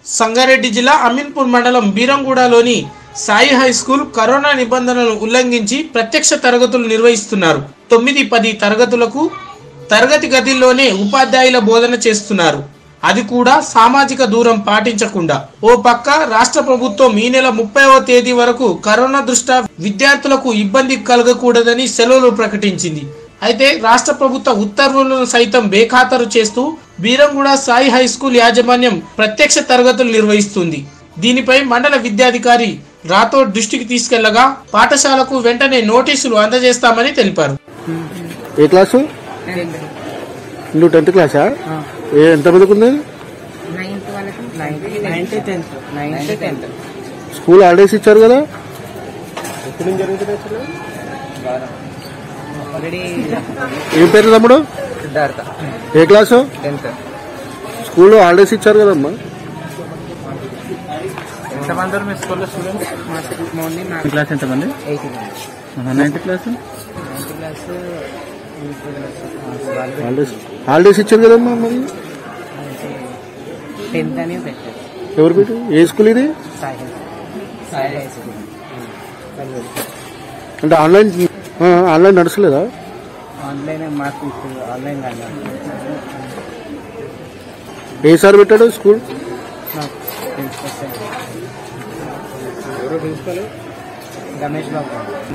సంగారెడ్డి జిల్లా అమీన్పూర్ మండలం బీరంగూడలోని సాయి హై స్కూల్ కరోనా నిబంధనలను ఉల్లంఘించి ప్రత్యక్ష తరగతులు నిర్వహిస్తున్నారు తొమ్మిది పది తరగతులకు తరగతి గదిల్లోనే ఉపాధ్యాయుల బోధన చేస్తున్నారు అది కూడా సామాజిక దూరం పాటించకుండా ఓ పక్క రాష్ట్ర ప్రభుత్వం ఈ నెల ముప్పైవ తేదీ వరకు కరోనా దృష్ట్యా విద్యార్థులకు ఇబ్బంది కలగకూడదని సెలవులు ప్రకటించింది అయితే రాష్ట్ర ప్రభుత్వ ఉత్తర్వులను సైతం బేఖాతరు చేస్తూ బీరంగూడ సాయి హై స్కూల్ యాజమాన్యం ప్రత్యక్ష తరగతులు నిర్వహిస్తుంది దీనిపై మండల విద్యాధికారి రాథోడ్ దృష్టికి తీసుకెళ్లగా పాఠశాలకు వెంటనే నోటీసులు అందజేస్తామని తెలిపారు ఏ క్లాసు నువ్వు టెన్త్ క్లాసా ఏ ఎంత మందికి ఉంది నైన్త్ వాళ్ళకి ninth tenth ninth tenth school holidays ఇచ్చారు కదా ఆల్రెడీ ఏం పేరు తమ్ముడు సిద్ధార్థ ఏ క్లాసు టెన్త్ స్కూల్లో హాలిడేస్ ఇచ్చారు కదమ్మా ఎంతమంది మీ స్కూల్లో స్టూడెంట్స్ మా స్కూల్ ఓన్లీ నా క్లాస్ ఎంతమంది ఎయిటీ మంది ninth class ninth class holidays holidays ఇచ్చారు కదమ్మా మరి టెన్త్ అని పెట్టారు ఎవరు పెట్టు ఏ స్కూల్ ఇది సాయి సాయి హై స్కూల్ అంటే ఆన్లైన్ ఆ, ఆన్లైన్ నడుస్తలేదా ఆన్లైన్ మాకు ఇప్పుడు ఆన్లైన్ కాదు ఏ సార్ పెట్టాడు స్కూల్ మాకు ప్రిన్సిపల్ సార్ రమేష్ బాబు